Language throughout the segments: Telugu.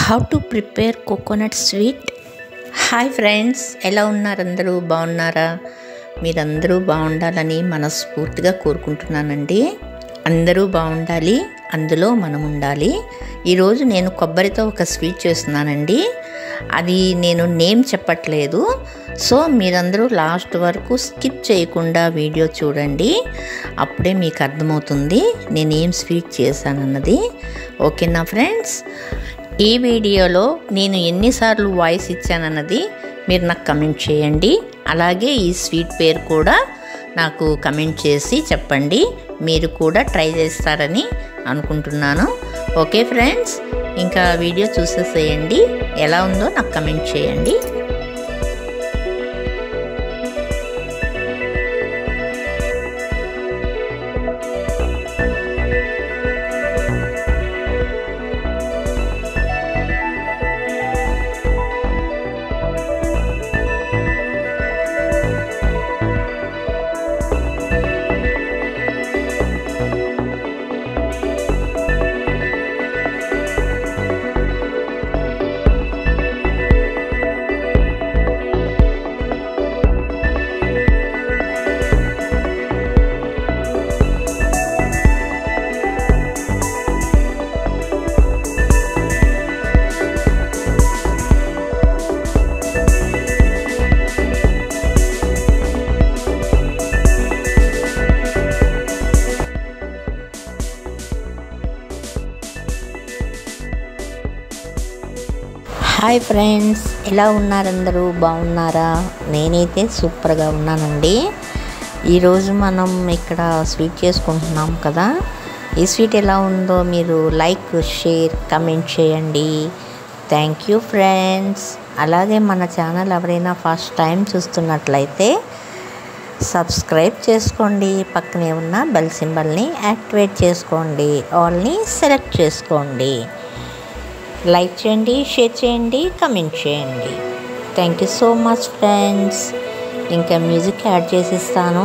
how to prepare coconut sweet hi friends ఎలా ఉన్నారు అందరూ బాగున్నారా మీరందరూ బాగుండాలని మనస్ఫూర్తిగా కోరుకుంటున్నానండి అందరూ బాగుండాలి అందులో మనం ఉండాలి ఈరోజు నేను కొబ్బరితో ఒక స్వీట్ చేస్తున్నానండి అది నేను నేమ్ చెప్పట్లేదు సో మీరందరూ లాస్ట్ వరకు స్కిప్ చేయకుండా వీడియో చూడండి అప్పుడే మీకు అర్థమవుతుంది నేను ఏం స్వీట్ చేశానన్నది ఓకేనా ఫ్రెండ్స్ ఈ వీడియోలో నేను ఎన్నిసార్లు వాయిస్ ఇచ్చానన్నది మీరు నాకు కమెంట్ చేయండి అలాగే ఈ స్వీట్ పేరు కూడా నాకు కమెంట్ చేసి చెప్పండి మీరు కూడా ట్రై చేస్తారని అనుకుంటున్నాను ఓకే ఫ్రెండ్స్ ఇంకా వీడియో చూసేసేయండి ఎలా ఉందో నాకు కమెంట్ చేయండి హాయ్ ఫ్రెండ్స్ ఎలా ఉన్నారు అందరూ బాగున్నారా నేనైతే సూపర్గా ఉన్నానండి ఈరోజు మనం ఇక్కడ స్వీట్ చేసుకుంటున్నాం కదా ఈ స్వీట్ ఎలా ఉందో మీరు లైక్ షేర్ కమెంట్ చేయండి థ్యాంక్ యూ ఫ్రెండ్స్ అలాగే మన ఛానల్ ఎవరైనా ఫస్ట్ టైం చూస్తున్నట్లయితే సబ్స్క్రైబ్ చేసుకోండి పక్కనే ఉన్న బెల్ సింబల్ని యాక్టివేట్ చేసుకోండి ఆల్ని సెలెక్ట్ చేసుకోండి లైక్ చేయండి షేర్ చేయండి కమెంట్ చేయండి thank you so much friends ఇంకా మ్యూజిక్ యాడ్ చేసిస్తాను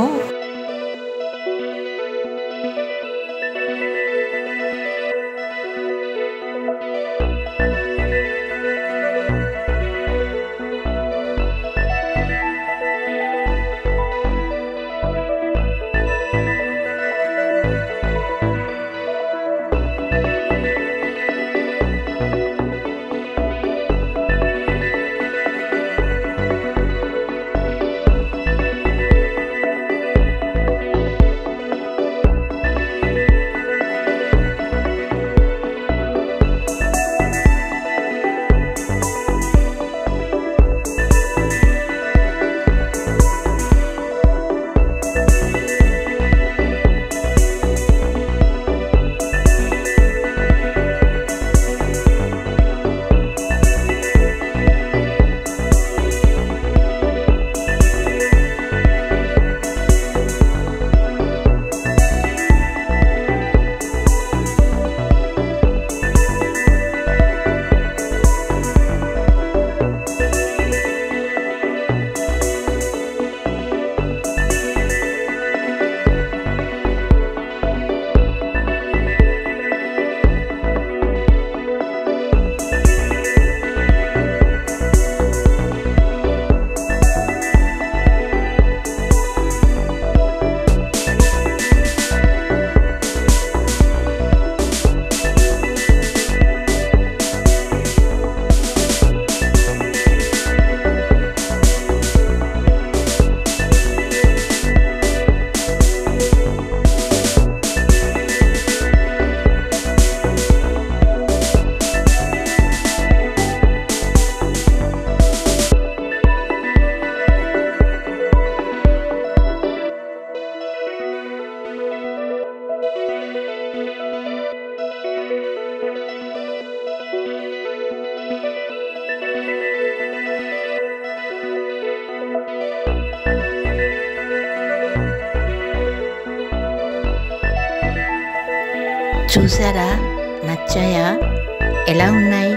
చూసారా నచ్చాయా ఎలా ఉన్నాయి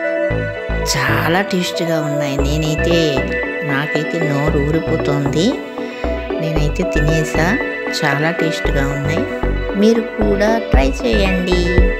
చాలా టేస్ట్గా ఉన్నాయి నేనైతే నాకైతే నోరు ఊరిపోతుంది నేనైతే తినేసా చాలా టేస్ట్గా ఉన్నాయి మీరు కూడా ట్రై చేయండి